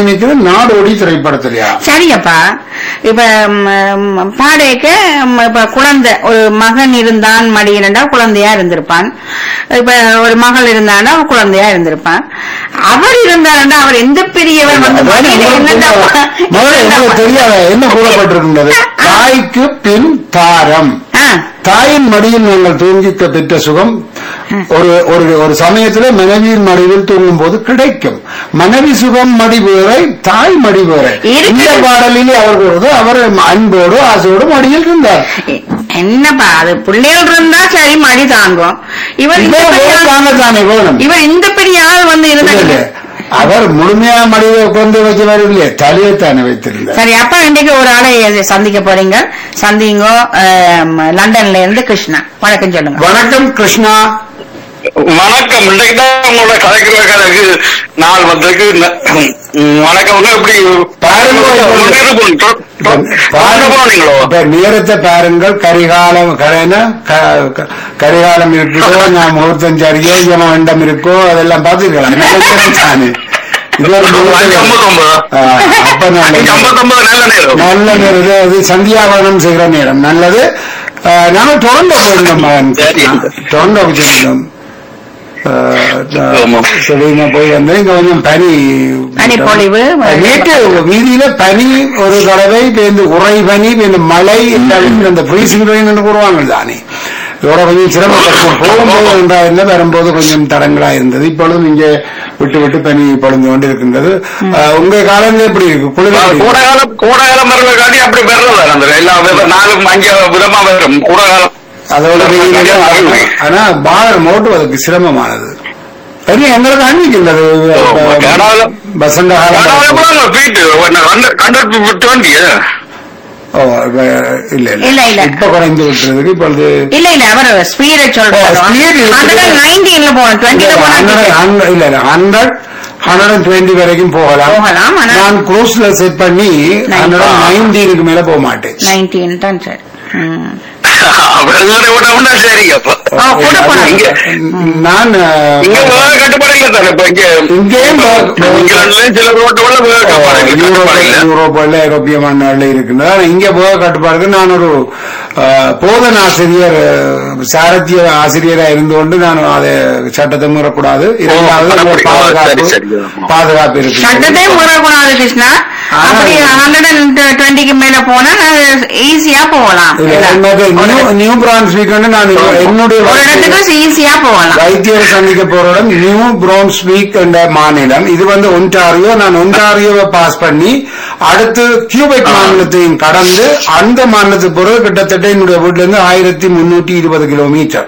நிற்கிறது நாடோடி திரைப்படத்திலயா சரியப்பா இப்ப ம், பாடேக்க ம், இப்ப குழந்தை ஒரு மகன் இருந்தான் மடியினண்டா குழந்தையா இருந்திருப்பான் இப்ப ஒரு மகள் இருந்தாண்டா அவன் குழந்தையா இருந்திருப்பான் அவர் இருந்தாருண்டா அவர் எந்த பெரியவர் வந்து அதாவது மடியில உங்களுக்கு என்னண்டா முதல்ல உங்களுக்கு தெரியாத என்ன கூறப்பட்டிருக்கின்றது தாய்க்கு பின் தாரம் ஆ, தாயின் மடியில் நாங்கள் தூங்கிக்க பெற்ற சுகம் ஒரு ஒரு ஒரு சமயத்துல மனைவியின் மடியில் தூங்கும் போது கிடைக்கும் மனைவி சுகம் மடி வேறை தாய் மடி வேறை இருக்கு. இந்த பாடலிலே அவர் கூறுவது அவர் அன்போடு ஆசையோடு மடியில் இருந்தார் எ- என்னப்பா அது பிள்ளைகள் இருந்தா சரி மடி தாங்கும் இவர் இந்த இவர் பெரிய ஆள்- தானே வேணும் இவர் இந்த பெரிய ஆள் வந்து இல்ல, இல்ல. இருந்தா அவர் முழுமையா மடியை கொண்டு வச்சவர் இல்லையே தலையைத்தானே வைத்திருந்தார் சரி அப்ப இன்றைக்கு ஒரு ஆளை சந்திக்க போறீங்க சந்திங்கோ ஆம், லண்டன்ல இருந்து கிருஷ்ணா வணக்கம் சொல்லுங்க வணக்கம் கிருஷ்ணா வணக்கம் இன்றைக்கு தான் உங்களோட கலைக்கிற கதைக்கு நாள் வந்ததுக்கு ந- ம், வணக்கம் வந்து எப்படி பாருங்க. போனீங்களோ இப்ப நேரத்தை பாருங்கள் கரிகாலம் கரைனா க- க- கரிகாலம் இருக்குதோ நான் முகூர்த்தம் சரிയോ யமண்டம் இருக்கோ அதெல்லாம் பார்த்துக்கலாம் தானே இது ஒரு முகூர்த்த- ஐம்பத்தொன்பது ஆ, அப்ப நல்லது. ஐம்பத்தொன்பது நல்ல நேரம் நல்ல நேரம் இது- அது சந்தியாவனம் செய்கிற நேரம் நல்லது ஆ, நாங்க டொரண்டோ போயிருந்தோம் மகன். சரி. டொரண்டோக்கு சென்றோம் ஆ, ஆமா. திடீர்னு போய் வந்தேன் இங்க கொஞ்சம் பனி பனிப்பொழிவு. நேற்று வீதியில பனி ஒரு தடவை பேருந்து உறை பனி பேருந்து மழை எல்லாம் அந்த ஃப்ரீசிங் ரெயின் என்று கூறுவாங்க தானே இதோட கொஞ்சம் சிரமப்பட்டோம் போகும்போது ஒன்றா இருந்த வரும்போது கொஞ்சம் தடங்களா இருந்தது இப்பொழுதும் இங்கே விட்டு விட்டு பனி பொழிந்து கொண்டு இருக்கின்றது ஆஹ், உங்க காலங்கள் எப்படி இருக்கு குளிர் எப்படி இருக்கு? கோடைகாலம் கோடைகாலம் வர்றத காட்டி அப்படி பெறல அந்த எல்லா வித நாளும் அஞ்சு விதமா வரும் கோடைகாலம் அதோட வெயிலிலே அருமை. ஆனா பாரம் ஓட்டுவதற்கு சிரமமானது சரி எங்களுக்கு அன்னைக்கின்றது கனடால- வசந்த காலம் ஃபீட்டு ஹண்ட்ரட் டுவெண்ட்டி ஓ இப்ப இல்ல இல்ல, இல்ல இல்ல. இப்ப குறைந்து விட்டுறதுக்கு இப்பொழுது இல்ல இல்ல அவர் ஸ்பீட சொல்றாரு ஓ, speed இருக்குது. ஹண்ட்ரட் நைன்டீன்ல போகணும் டுவெண்ட்டில போனா இல்ல இல்ல ஹண்ட்ரட் ஹண்ட்ரட் டுவெண்ட்டி வரைக்கும் போகலாம் போகலாம், ஆனா- நான் குரூஸ்ல செட் பண்ணி ஹண்ட்ரட் நைன்டீனுக்கு மேல போக மாட்டேன் நைன்டீன் தான் சார் ம். வெள்ளரை விட்டோம்னா சரி அப்ப ஆ, கூட போலாம். இங்க நான் இங்க வேக கட்டுப்பாடு இல்ல தானே இப்ப இங்க இங்கேயும் வேக- இங்கிலாந்துலயும் சில ரோட்டுகள்ல வேக கட்டுப்பாடு இல்ல, கட்டுப்பாடு இல்ல யூரோப்பில் ஐரோப்பிய மண்ணில் இருக்கின்றது ஆனா இங்க போக கட்டுப்பாடு நான் ஒரு அஹ், போதன ஆசிரியர் அஹ், சாரத்திய ஆசிரியரா இருந்து கொண்டு நான் அதை சட்டத்தை மீறக்கூடாது இரண்டாவது அப்படி. ஓ, பாதுகாப்பு சரி, சரி, ஆமா. பாதுகாப்பு இருக்கு சட்டத்தை முறக்கூடாது கிருஷ்ணா ஆனா- அப்படி ஹண்ட்ரட் அண்ட் டுவெண்ட்டிக்கு மேல போனா ஈஸியா போகலாம் இல்ல, இல்ல. எனக்கு நியூ நியூ பிரான்ஸ்விக் வந்து நான் என்னுடைய ஒரு வைத்தியர் இடத்துக்கு ஈஸியா போகலாம் வைத்தியரை சந்திக்க போற இடம் நியூ பிரான்ஸ்விக் என்ற மாநிலம் இது வந்து ஒன்டாரியோ நான் ஒன்டாரியோவை பாஸ் பண்ணி அடுத்து கியூபெக் மாநிலத்தையும் கடந்து அந்த மாநிலத்துக்கு போறது கிட்டத்தட்ட என்னுடைய வீட்டுல இருந்து ஆயிரத்தி முன்னூத்தி இருபது கிலோமீட்டர்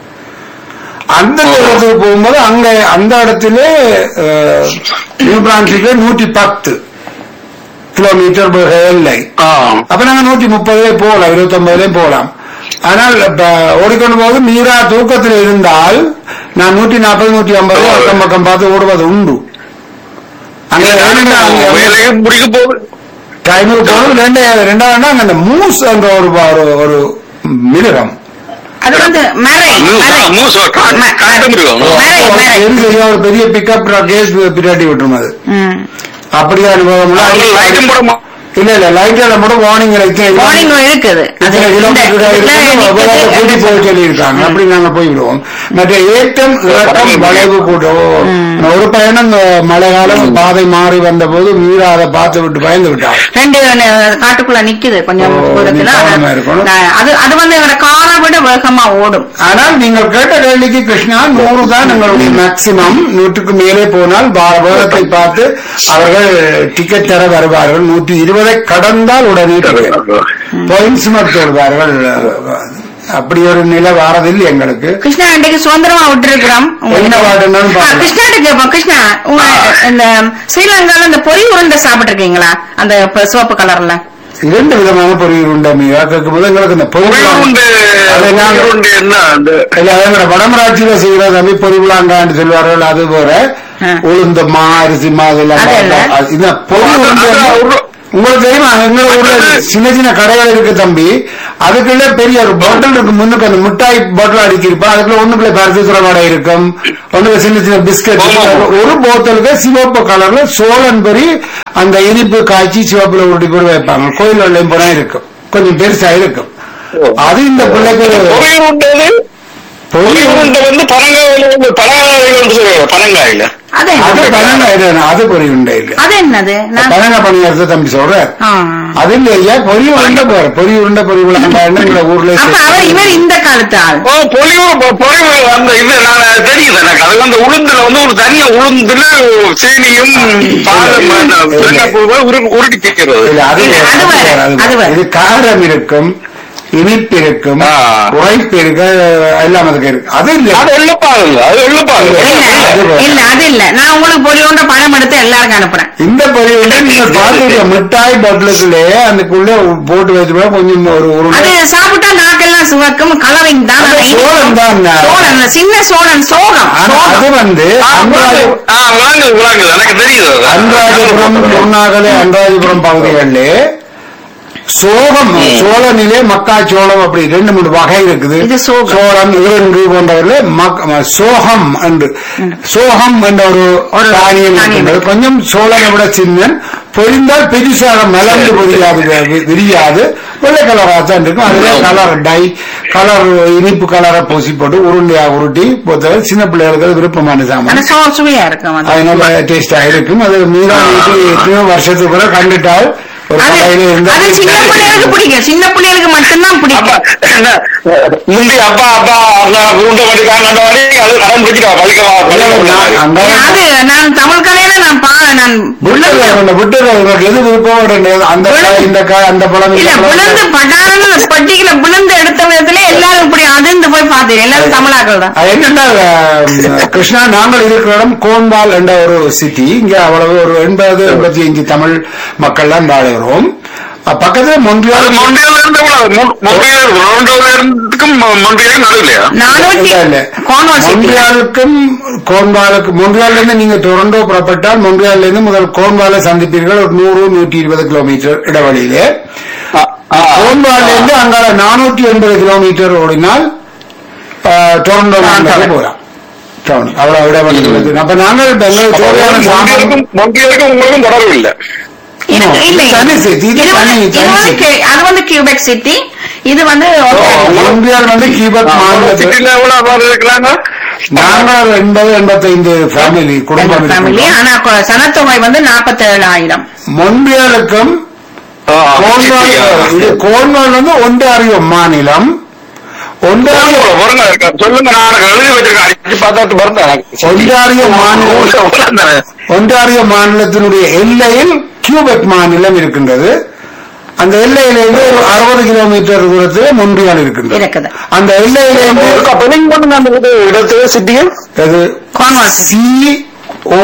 அந்த தூரத்துக்கு போகும்போது அங்க அந்த இடத்துல அஹ், நியூ பிரான்ஸ்விக்ல நூற்றி பத்து கிலோமீட்டர் எல்லை ஆ. அப்ப நாங்க நூத்தி முப்பதுல போகலாம் இருபத்தி ஒன்பதுலயும் போகலாம் ஆனால் இப்ப ஓடிக்கொண்டு போது மீரா தூக்கத்தில் இருந்தால் நான் நூத்தி நாற்பது நூத்தி ஐம்பது அக்கம் பக்கம் பார்த்து ஓடுவது உண்டு அங்க வேலையை முடிக்க போகுது டைமுக்கு போகணும் ரெண்டு ரெண்டாவது அங்க அந்த மூஸ் என்ற ஒரு ஒரு- ஒரு மிருகம் அது வந்து மறை மறை மூசு ம- காட்டு மிருகம் மறை மறை பெரிய பெரிய ஒரு பெரிய பிக்கப் கேஸ் பின்னாடி விட்டுரும் அது ம். அப்படியே அனுபவம் லைட்டும் போட மா- இல்ல இல்ல லைட்ல மட்டும் வார்னிங் மார்னிங் இருக்குது அது இத்தனை இந்த- கிலோமீட்டர் இதுல கூட்டி நிக்குது. போய் சொல்லியிருக்காங்க அப்படி நாங்க போய்விடுவோம் மற்ற ஏற்றம் இறக்கம் வளைவு கூட்டம் ஒரு பயணம் அஹ், மழை காலம் பாதை மாறி வந்த போது மீரா அதை பார்த்து விட்டு பயந்து விட்டார் ரெண்டு ந- காட்டுக்குள்ள நிக்குது கொஞ்சம் ஓ, தூரத்துல நீ கவனமா இருக்கணும். நான் அது அது வந்து எங்களோட காரை விட வேகமா ஓடும் ஆனால் நீங்கள் கேட்ட கேள்விக்கு கிருஷ்ணா நூறு தான் எங்களுடைய மேக்சிமம் நூற்றுக்கு மேலே போனால் வா- வேகத்தை பார்த்து அவர்கள் டிக்கெட் தர வருவார்கள் நூற்றி இருபதை கடந்தால் உடனே டிக்கெட் பாயிண்ட்ஸ் மட்டும் வருவார்கள் அப்படி ஒரு நிலை வாரதில்லை எங்களுக்கு கிருஷ்ணா இன்றைக்கு சுதந்திரமா விட்டுருக்கிறோம் என்ன வார்டுன்னாலும் பார்க்கலாம். கிருஷ்ணாட்ட கேட்போம் கிருஷ்ணா உங்க இந்த ஸ்ரீலங்கால இந்த பொரி உருண்டை சாப்பிட்டு இருக்கீங்களா அந்த ப- சிவப்பு கலர்ல இரண்டு விதமான பொறியியல் உண்டு மீரா கேட்கும்போது எங்களுக்கு இந்த பொறிவிழா உண்டு அதை நாங்க- உண்டு என்ன அந்த இல்ல அதோட வடமராட்சியில செய்யற தம்பி பொறிவிழாண்டான்னு சொல்வார்கள் அது போல ஆ. உளுந்த மா அரிசி மா அதெல்லாம் அது இல்ல. அது- இந்த பொறி உருண்டை அது வந்து- ஒரு- உங்களுக்கு தெரியுமா எங்க ஊர்ல சின்ன சின்ன கடைகள் இருக்கு தம்பி அதுக்குள்ள பெரிய ஒரு பாட்டில் இருக்கு முன்னுக்கு அந்த மிட்டாய் பாட்டில் அடிக்கிருப்பா அதுக்குள்ள ஒண்ணுக்குள்ள பருத்திசுர வடை இருக்கும் ஒண்ணுக்கு சின்ன சின்ன பிஸ்கட் ஆமா. ஒரு போத்தலுக்கு சிவப்பு கலர்ல சோழன் பொரி அந்த இனிப்பு காய்ச்சி சிவப்புல உருட்டி போய் வைப்பாங்க கோயில்கள்லயும் போனா இருக்கும் கொஞ்சம் பெருசா இருக்கும் அது இந்த பிள்ளைக்கு பொறி உண்டது பொறி பொரி உண்டை வந்து பனங்காயில வந்து பனங்காயில வந்து சொல்லுவாங்க பனங்காயில அது அது என்ன? பனங்காய் இது, அது பொரி உண்டை இல்ல அது என்னது நான் பனங்காய் பணியாரத்தை தம்பி சொல்ற ஆ. அது இல்லையா பொரி உருண்டை போற பொரி உருண்டை பொரி விளையாண்டான்னு இந்த ஊர்ல அப்ப அவர் இவர் இந்த காலத்து ஆள் ஓ பொலிவு பொலிவு அந்த இது நான் தெரியுது எனக்கு அது வந்து உளுந்துல வந்து ஒரு தனிய உளுந்துல சீனியும் பாலும் அந்த தேங்காய் பூ உரு- உருட்டி கேட்கிறது இல்ல, அது இல்ல, அது வேற, வேற, அது வேற. அது வேற. இது காரம் இருக்கும் இனிப்பு இருக்கும் ஆ. உழைப்பு இருக்கு எல்லாம் அதுக்கு இருக்கு அது இல்ல அது எள்ளப்பாகுங்க அது எள்ளப்பாகு இல்ல அது வேற. இல்ல அது இல்ல நான் உங்களுக்கு பொறி உண்ட பணம் எடுத்து எல்லாருக்கும் அனுப்புறேன் இந்த பொரி வந்து நீங்க பாத்துக்க மிட்டாய் பாட்டிலுக்குள்ளே அதுக்குள்ளே போட்டு வச்சு கொஞ்சம் ஒரு ஒரு அது சாப்பிட்டா நாக்கெல்லாம் சுவக்கும் கலரிங் தான் அது ஆனா சோளம் தான். சோளம் சின்ன சோளம் சோகம் ஆனா அது சோகம். வந்து அன்றாட விளாங்குது விளாங்குது எனக்கு தெரியுது அது. அன்றாஜபுரம் திருநாகலை அன்றாஜபுரம் பகுதிகளிலே சோகம் சோளனிலே மக்காச்சோளம் அப்படி ரெண்டு மூணு வகை இருக்குது இது சோகம். சோளம் இருந்து போன்றவர்களே மக்- ம- சோகம் என்று சோகம் என்ற ஒரு ஒரு தானியம் தானியம் இருக்கின்றது. கொஞ்சம் சோளனை விட சின்னன் பொரிந்தால் பெருசாக மலர்ந்து பொரியாது வி- விரியாது வெள்ளை கலராக தான் இருக்கும் அதுல கலர் டை கலர் இனிப்பு கலரை பூசி போட்டு உருண்டையா உருட்டி பொறுத்தவரை சின்ன பிள்ளைகளுக்கு அது விருப்பமான ஆனா சாமான் சோ சுவையா இருக்கும் அது அது நல்ல டேஸ்டா இருக்கும் அது மீதான் வீட்டு எத்தனையோ வருஷத்துக்கு கூட கண்டுட்டால் ஒரு அது கடையில இருந்தா அது சின்ன பிள்ளைகளுக்கு பிடிக்கும் சின்ன பிள்ளைகளுக்கு மட்டும்தான் அப்பா பிடிக்கும் என்ன முந்தி அப்பா அப்பா அப்பா உருண்டை வண்டிக்காரன் அந்த வண்டி அது கடன் பிடிச்சிட்டா பழிக்கவா நான் அந்த அது நான் தமிழ் கலையில நான் பா நான் விட்டுல உன்னை விட்டுல உனக்கு எது விருப்பம் உடனே அந்த காய் இந்த காய் அந்த பழம் இல்ல இந்த விழுந்து பழம் பட்டாரன்னு பட்டிக்கல விழுந்து எடுத்த விதத்துல எல்லாரும் இப்படி அதிர்ந்து போய் பார்த்தேன் எல்லாரும் தமிழாக்கள் தான் அது என்னன்னா அஹ், கிருஷ்ணா நாங்கள் இருக்கிற இடம் கோன்வால் என்ற ஒரு சிட்டி இங்க அவ்வளவு ஒரு எண்பது எண்பத்தி அஞ்சு தமிழ் மக்கள் தான் வாழுகிறோம் அஹ், பக்கத்துல மொன்றியால் மொண்டியில இருந்து மொண்டியில் மொண்டியில இருந்துக்கும் மொண்டியிலும் நடுவில்லையா நானூத்தி இல்ல, இல்ல. கோன்வால் சிட்டி மொன்றியாலுக்கும் கோன்வாலுக்கு மொன்றியால்ல இருந்து நீங்க டொரண்டோ புறப்பட்டால் மொன்றியால்ல இருந்து முதல் கோன்வாலை சந்திப்பீர்கள் ஒரு நூறு நூற்றி இருபது கிலோமீட்டர் இடைவெளியிலே கோன்வால்ல இருந்து அங்கால நானூற்றி எண்பது கிலோமீட்டர் ஓடினால் ஆஹ், டொரண்டோ மாநகருக்கு போகலாம் டவுன் அவ்வளவு இடைவெளி இருக்குது. அப்ப நாங்கள் பெங்களூர் தேவையான சாமான் மொண்டியலுக்கும் மொண்டியலுக்கும் உங்களுக்கும் தொடர்பு இல்லை எனக்கு இல்ல இது தனி city, இது இது வந்து- தனி- இது தனி வந்து city. கே- அது வந்து கியூபெக் சிட்டி இது வந்து மொன்றியால் வந்து கியூபெக் மாநிலத்தில் சிட்டில எவ்வளவு பேர் இருக்கிறாங்க நாங்கள் எண்பது எண்பத்தைந்து ஃபேமிலி குடும்பம் ஃபேமிலி இருக்கிறோம். ஆனா கொ- சனத்தொகை வந்து நாற்பத்தேழாயிரம் மொன்றியாலுக்கும் கோன்வால் இது கோன்வால் வந்து ஒன்றாரியோ மாநிலம் ஒன்றாரியோ வருங்க சொல்லுங்க நான் எழுதி வச்சிருக்கேன் அடிச்சு பார்த்தா வருங்க ஒன்றாரியோ மாநிலம் ஒன்றாரியோ மாநிலத்தினுடைய எல்லையில் கியூபெக் மாநிலம் இருக்கின்றது அந்த எல்லையிலிருந்து ஒரு அறுபது கிலோமீட்டர் தூரத்தில் மொன்றியால் இருக்கின்றது இருக்குது அந்த எல்லையிலிருந்து பெலிங் பண்ணுங்க அந்த இது இடத்து சிட்டியை அது Cornwall city C O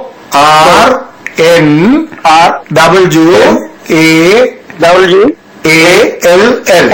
R N R W A W A L L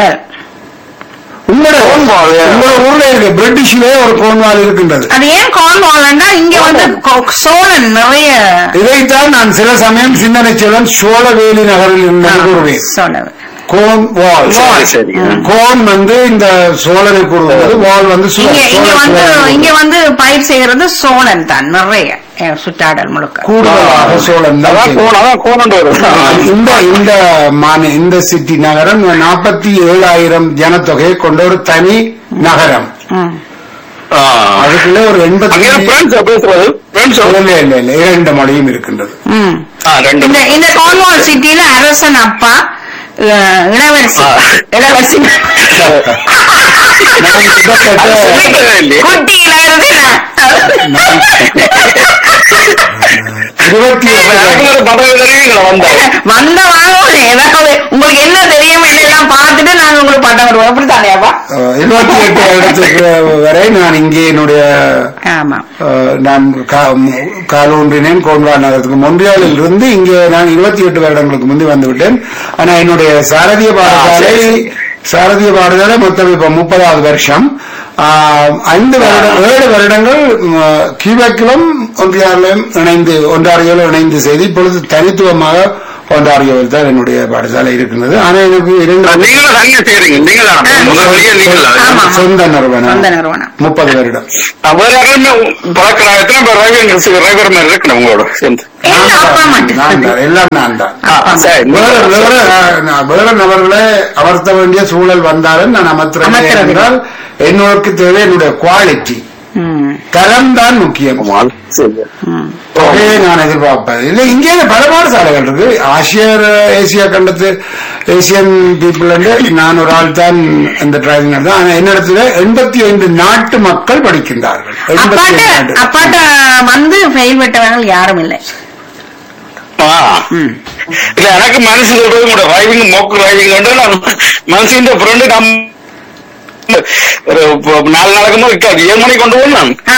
உங்களோட கோன்வால். உங்களோட ஊர்ல இருக்கு பிரிட்டிஷ்ல ஒரு கோன்வால் இருக்கின்றது அது ஏன் கார்ன்வால்னா இங்க வந்து கொ- சோழன் நிறைய இதைத்தான் நான் சில சமயம் சிந்தனை செல்வன் சோழவேலி நகரில் இருந்து கூறுவேன் சோழன் கோன் வால் சரி சரி கோன் வந்து இந்த சோழனை கூறுவது வால் வந்து சு- இங்க இங்க சோழ வந்து சோழனை இங்க வந்து பயிர் செய்யறது சோழன் தான் நிறைய அஹ், சுற்றாடல் முழுக்க கூடுதலாக சோழன் தான் அதான் செய்வது. கோன் அதான் கோன் வரும் இந்த இந்த மாநி இந்த சிட்டி நகரம் நாற்பத்தி ஏழாயிரம் ஜனத்தொகையை கொண்ட ஒரு தனி நகரம் ம். அதுக்குள்ள ஒரு எண்பத்தி அங்கே பிரெண்ட்ஸ் பேசுறது ஃப்ரெண்ட்ஸ் இல்ல இல்ல இல்ல இரண்டு மொழியும் இருக்கின்றது ம். ரெண்டு இந்த இந்த கார்ன்வால் சிட்டில அரசன் அப்பா அஹ், இளவரசி ஆ. இளவரசி நான் கிட்டத்தட்ட இல்லையே குட்டி இளவரசி நான். இருபத்தி எட்டு பதவி தெரியுங்களா வந்தோம் வந்த வாங்க ஏதாவது உங்களுக்கு என்ன தெரியுமோ எல்லாம் பார்த்துட்டு நாங்க உங்களுக்கு பட்டம் வருவோம் அப்படித்தானேப்பா அஹ், இருபத்தி எட்டு வருடத்துக்கு வரை நான் இங்கே என்னுடைய ஆமா அஹ், நான் கா- மு- காலூன்றினேன் கோன்வா நகரத்துக்கு மொன்றியாலில் இருந்து இங்கே நான் இருபத்தி எட்டு வருடங்களுக்கு முந்தி வந்து விட்டேன் ஆனா என்னுடைய சாரதிய பாடசாலை சாரதிய பாடசாலை மொத்தம் இப்ப முப்பதாவது வருஷம் ஆஹ், ஐந்து வருடம் ஏழு வருடங்கள் ம், கியூபெக்கிலும் ஒன்றியாரிலும் இணைந்து ஒன்றாரியிலும் இணைந்து செய்து இப்பொழுது தனித்துவமாக ஒன்றாரியோவில் தான் என்னுடைய பாடசாலை இருக்கின்றது ஆனா எனக்கு இரண்டு நீங்களும் தனியா செய்றீங்க நீங்களா முதல்லையே நீங்களா ஆமா. சொந்த சொந்த நிறுவனம் நிறுவனம் முப்பது வருடம் வேற யாருமே பழக்கிறாங்க எத்தனை பேர் ரவிங்க ரவிவர் மாதிரி இருக்கணும் உங்களோட சேர்ந்து எங்க அப்பா நான் மட்டும் தான், எல்லாம் நான் தான் ஆ, சரி. வேற வேற நான் வேற நபர்களை அமர்த்த வேண்டிய சூழல் வந்தாலும் நான் அமர்த்துறேன் அமர்த்துறது. என்றால் என்னோருக்கு தேவை என்னுடைய குவாலிட்டி ம், தரம் தான் முக்கியம் சரி ம். தொகையை நான் எதிர்பார்ப்பேன் இல்ல இங்கே பல பாடசாலைகள் இருக்கு ஆசியர் ஏசியா கண்டத்து ஏசியன் பீப்புள் நான் ஒரு ஆள் தான் இந்த டிரைவிங் தான் ஆனா என்னிடத்துல எண்பத்தி ஐந்து நாட்டு மக்கள் படிக்கின்றார்கள் எண்பத்தி அப்பாட்ட ஐந்து நாட்டு அப்பாட்ட வந்து ஃபெயில் விட்டவர்கள் யாரும் இல்லை ஆ. ம். இல்ல எனக்கு மனசு சொல்றது கூட டிரைவிங் மோக்கு டிரைவிங் வந்து நான் மனசு ஃப்ரெண்டு கம் ஒரு இப்ப நாலு நாளைக்கு இருக்காது ஏழு மணிக்கு கொண்டு போகணும் ஆ,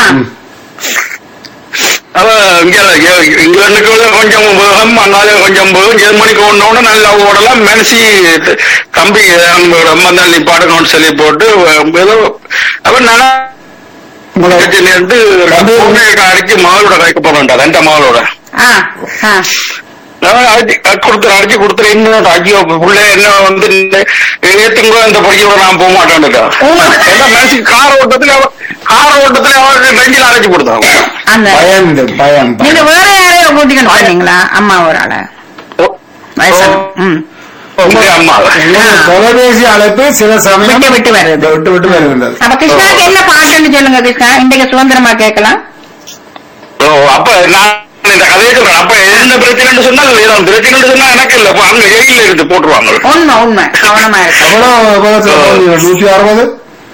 அவ இங்க இங்கிலாந்துக்கு கொஞ்சம் வேகம் அண்ணாலே கொஞ்சம் வேகம் ஏழு மணிக்கு ஒண்ணோட நல்லா ஓடலாம் மனசி கம்பி மந்தாளி பாடணும்னு சொல்லி போட்டு ஏதோ அவ நான் நேர்ந்து அடிச்சு மகளோட கைக்க போறேன்டா ரெண்ட மகளோட ஆ, ஆ. நான் அடிச்சு கொடுத்துறேன் அடிச்சு கொடுத்துறேன் இன்னும் ஐயோ புள்ள என்ன வந்து ஏத்துங்க இந்த படிக்கோட நான் போக மாட்டேன்டா ஏன்னா மனசுக்கு கார் ஓட்டத்துல அவ கார் ஓட்டத்துல அவருக்கு நெஞ்சில் அரைச்சு கொடுத்தான் அந்த பயந்து பயம் நீங்க பயம். வேற யாரையோ கூட்டிக்கணும் போனீங்களா அம்மா ஒரு ஆள வயசான ம் உங்க அம்மா உங்களுடைய தொலைபேசி அழைப்பு சில சமயம் விட்டு விட்டு வருது. விட்டு விட்டு வருகின்றது அப்ப கிருஷ்ணாக்கு என்ன பாட்டுன்னு சொல்லுங்க கிருஷ்ணா இன்றைக்கு சுதந்திரமா கேட்கலாம் ஓ அப்ப நான் இந்த கதையை சொல்றேன் அப்ப என்ன பிரச்சனைன்னு சொன்னா ஏதாவது பிரச்சனைன்னு சொன்னா எனக்கு இல்ல அப்ப அங்க ஜெயில இருந்து போட்டுருவாங்க உண்மை உண்மை கவனமா இருக்கு எவ்வளவு எவ்வளவு போனீங்க? நூற்றி அறுபது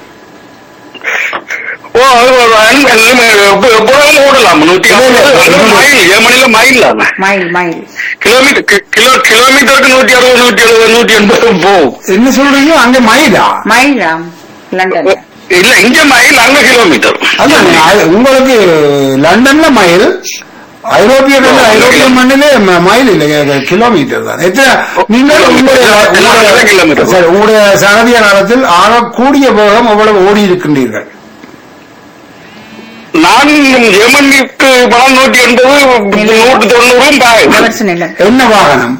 ஓ அது ஒரு அன்பு எல்லாமே எப்ப- எப்பொழுதும் ஓடலாம் நூத்தி ஐம்பது அது மைல் ஏழு மணில மைல் மயில் மயில் கிலோமீட்டர் கி- கிலோ கிலோமீட்டருக்கு நூத்தி அறுபது நூத்தி எழுபது நூத்தி எண்பது போகும் என்ன சொல்றீங்க அங்க மயிலா மயிலா லண்டன் இல்ல இங்க மைல் அங்க கிலோமீட்டர் அதான் அது உங்களுக்கு லண்டன்ல மைல் ஐரோப்பிய கண்ட ஐரோப்பிய மண்ணிலே ம- மைல் இல்லை கிலோமீட்டர் தான் எத்தனை நீங்கள் உங்களுடைய எல்லாரும் கிலோமீட்டர். சரி, உங்களுடைய சகதிய காலத்தில் ஆகக்கூடிய வேகம் எவ்வளவு ஓடி இருக்கின்றீர்கள் நான் ஜெர்மனிக்கு பணம் நூத்தி எண்பது நூத்தி தொண்ணூறும் பாயும் அவர்ஸ் நிலம் என்ன வாகனம்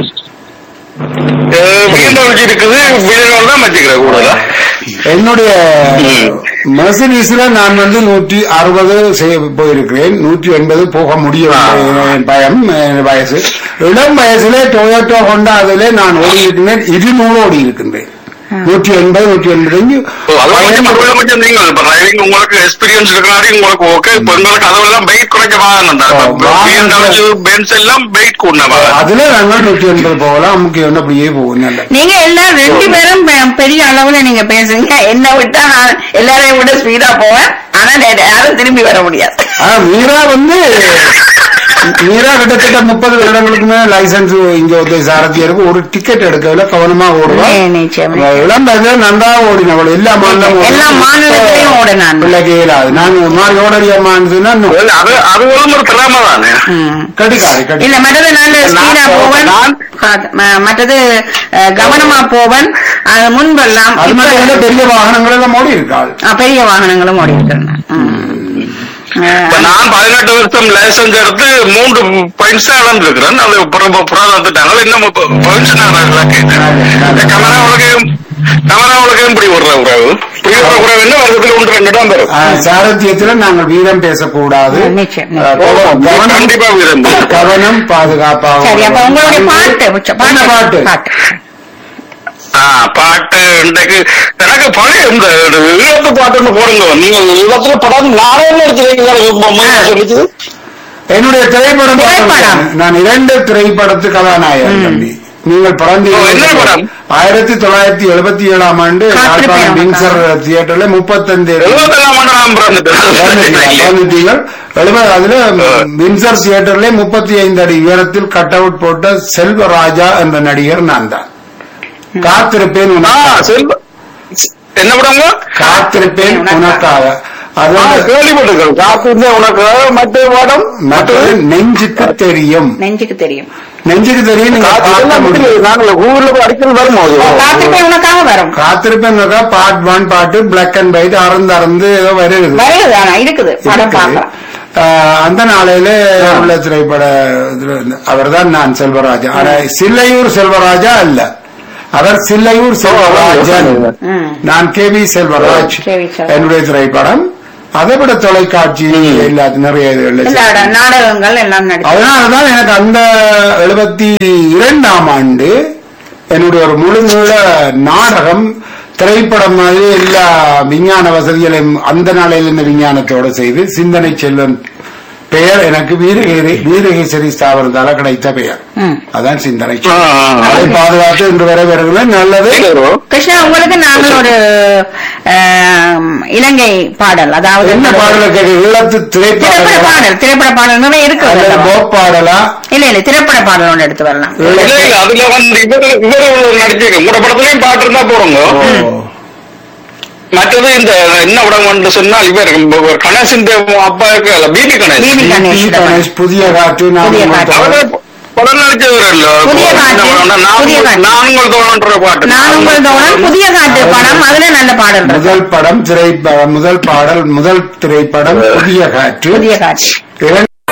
பிஎன்டபிள்யூ இருக்குது பிஎன்டபிள்யூ தான் வச்சுக்கிறேன் கூடுதலா என்னுடைய ம். மெர்சிடிஸ்ல நான் வந்து நூற்றி அறுபது போயிருக்கிறேன் நூற்றி எண்பது போக முடியும் என் பயம் என் வயசு இளம் வயசுல டொயோட்டோ ஹோண்டா அதிலே நான் ஓடி இருக்கின்றேன் இருநூறு ஓடி இருக்கின்றேன் நூற்றி எண்பது நூற்றி எண்பது ஓ, அது கொஞ்சம் மறுபடியும் கொஞ்சம் நீங்கள் இப்ப டிரைவிங் உங்களுக்கு எக்ஸ்பீரியன்ஸ் இருக்கிறாரு உங்களுக்கு ஓகே இப்ப உங்களுக்கு அதெல்லாம் வெயிட் குறைஞ்ச வாகனம் தான் ஓ, வாகனம் பிஎன்டபிள்யூ பென்ஸ் எல்லாம் வெயிட் கூடின வாகனம் அதுல நாங்கள் நூற்றி எண்பது போகலாம் முக்கியம் என்ன அப்படியே போகும் நல்ல நீங்க எல்லாம் ரெண்டு பேரும் பெ- பெரிய அளவுல நீங்க பேசுறீங்க என்ன விட்டா நான் எல்லாரையும் விட ஸ்பீடா போவேன் ஆனா நே- யாரும் திரும்பி வர முடியாது ஆனா மீரா வந்து மீரா கிட்டத்தட்ட முப்பது வருடங்களுக்கு மேல லைசன்ஸ் இங்க வந்து சாரதியருக்கு ஒரு டிக்கெட் எடுக்கல கவனமா ஓடுவா நே- நிச்சயம். இளம் வயசுல நன்றா ஓடினவள் எல்லா மாநிலம் எல்லா மாநிலத்திலையும் ஓடினான். பிள்ளைக்கு இயலாது நான் ஒரு மாதிரி ஓடறியம்மான்னு இல்ல, அது அது ஒரு திறமை தானே ம். கடிகாரி கடி இல்ல மற்றது நல்ல ஸ்பீடா நான் போவன் நான் காத்- ம- மற்றது அஹ், கவனமா போவன் அது முன்பெல்லாம் அது இப்ப- மட்டும் இல்ல, பெரிய வாகனங்கள் எல்லாம் ஓடி இருக்காள் ஆ, பெரிய வாகனங்களும் ஓடி இருக்கிறேன் இப்ப நான் பதினெட்டு வருஷம் லைசன்ஸ் எடுத்து மூன்று பாயிண்ட்ஸ் தான் இழந்திருக்கிறேன் அது புறம் புறாதாத்துட்டாங்க இன்னும் பாயிண்ட்ஸ் நான் கேட்டேன் கமரா உலக கமரா உலகம் இப்படி விடுற உறவு இப்படி விடுற உறவு என்ன வருஷத்துல ஒன்று ரெண்டு தான் வரும் ஆஹ், சாரத்தியத்துல நாங்கள் வீரம் பேசக்கூடாது நிச்சயம், ஆஹ், நிச்சயம். கவனம் கண்டிப்பா வீரம் பேசணும். கவனம் பாதுகாப்பாக சரி அப்ப உங்களுடைய பாட்டு உச்ச- என்ன பாட்டு பாட்டு ஆ, பாட்டு இன்றைக்கு எனக்கு பழைய இந்த ஈழத்து பாட்டுன்னு போடுங்க நீங்க ஈழத்துல படம் நானே நடிச்சிருக்கீங்க சொல்லிச்சு என்னுடைய திரைப்படம் திரைப்படம். பார்த்தேன். நான் இரண்டு திரைப்படத்து கதாநாயகன் தம்பி நீங்கள் ஓ, என்ன பிறந்த படம்? ஆயிரத்தி தொள்ளாயிரத்தி எழுபத்தி ஏழாம் ஆண்டு காத்திருப்பேன் யாழ்ப்பாணம் உனக்காக. வின்சர் தியேட்டர்ல முப்பத்தஞ்சு எழுபத்தெல்லாம் ஆண்டு நான் பிறந்துட்டேன் வந்துட்டீங்கள் எழுபது அதுல வின்சர் தியேட்டர்ல முப்பத்தி ஐந்து அடி உயரத்தில் கட் அவுட் போட்ட செல்வராஜா என்ற நடிகர் நான் தான் காத்திருப்பேன் ஆ, உனக்காக. செல்வ என்ன படங்க காத்திருப்பேன் உனக்காக அது ஆ, வந்து கேள்விப்பட்டிருக்கேன் காத்து உனக்கு மற்ற படம் மற்றது நெஞ்சுக்கு தெரியும் நெஞ்சுக்கு தெரியும் நெஞ்சுக்கு தெரியும் நீங்க காத்து பார்க்க இதெல்லாம் முடியும். விட்டு நாங்கள் ஊர்ல போய் அடிக்கடி வருமோ அது? காத்திருப்பேன் உனக்காக வரும் காத்திருப்பேன் பார்ட் ஒன் பாட்டு பிளாக் அண்ட் ஒயிட் அறந்து அறந்து ஏதோ வருது வருது ஆனா இருக்குது படம் பார்க்கலாம் ஆஹ், அந்த நாளையில உள்ள திரைப்பட அவர் தான் நான் செல்வராஜா ஆனா சில்லையூர் செல்வராஜா அல்ல அவர் சில்லையூர் செல்வராஜன் ம். நான் K V Selvaraj K V Selvaraj. என்னுடைய திரைப்படம் அதை விட தொலைக்காட்சி எல்லா நிறைய இதுகள்ல எல்லா இடம் நாடகங்கள் எல்லாம் நடிச்சு அதனாலதான் எனக்கு அந்த எழுபத்தி இரண்டாம் ஆண்டு என்னுடைய ஒரு முழு நீள நாடகம் திரைப்படம் மாதிரி எல்லா விஞ்ஞான வசதிகளையும் அந்த நாளையில் இருந்த விஞ்ஞானத்தோடு செய்து சிந்தனை செல்வன் பெயர் எனக்கு வீரகேரி வீரகேசரி ஸ்தாபனத்தால கிடைத்த பெயர் ம். அதான் சிந்தனை ஆ, ஆ, ஆ. அதை பாதுகாத்து இன்று வரை வருகிறேன் நல்லது கிருஷ்ணா உங்களுக்கு நாங்கள் ஒரு ஆம், இலங்கை பாடல் அதாவது என்ன பாடல கேட்க ஈழத்து திரைப்பட திரைப்படம் பாடல் திரைப்பட பாடல் நிறைய இருக்கு அல்லது அதுல. போப் பாடலா இல்ல இல்ல திரைப்பட பாடல் ஒன்று எடுத்து வரலாம் இல்ல இல்ல அதுல வந்து இவரு இவரு நடிச்சிருக்கு உங்களோட படத்துலயும் பாட்டு இருந்தா போறோங்க ஓ. மற்றது இந்த என்ன படம் வந்து சொன்னால் இவர் இவர் கணேசன் தேவ் அப்பா இருக்கல P P Ganesh P P P. Ganesh Ganesh புதிய காற்று நான் புதிய உங்கள் காற்று. தோழன். அவரு படம் நடிச்சவர் இல்ல புதிய காற்று. புதிய காற்று. நான் உங்கள் தோழன்ற பாட்டு நான் உங்கள் தோழன் புதிய காட்டு படம் அதுல நல்ல பாடல் இருக்கு முதல் படம் திரைப்படம் முதல் பாடல் முதல் திரைப்படம் புதிய காற்று புதிய காட்சி இரண்டாம்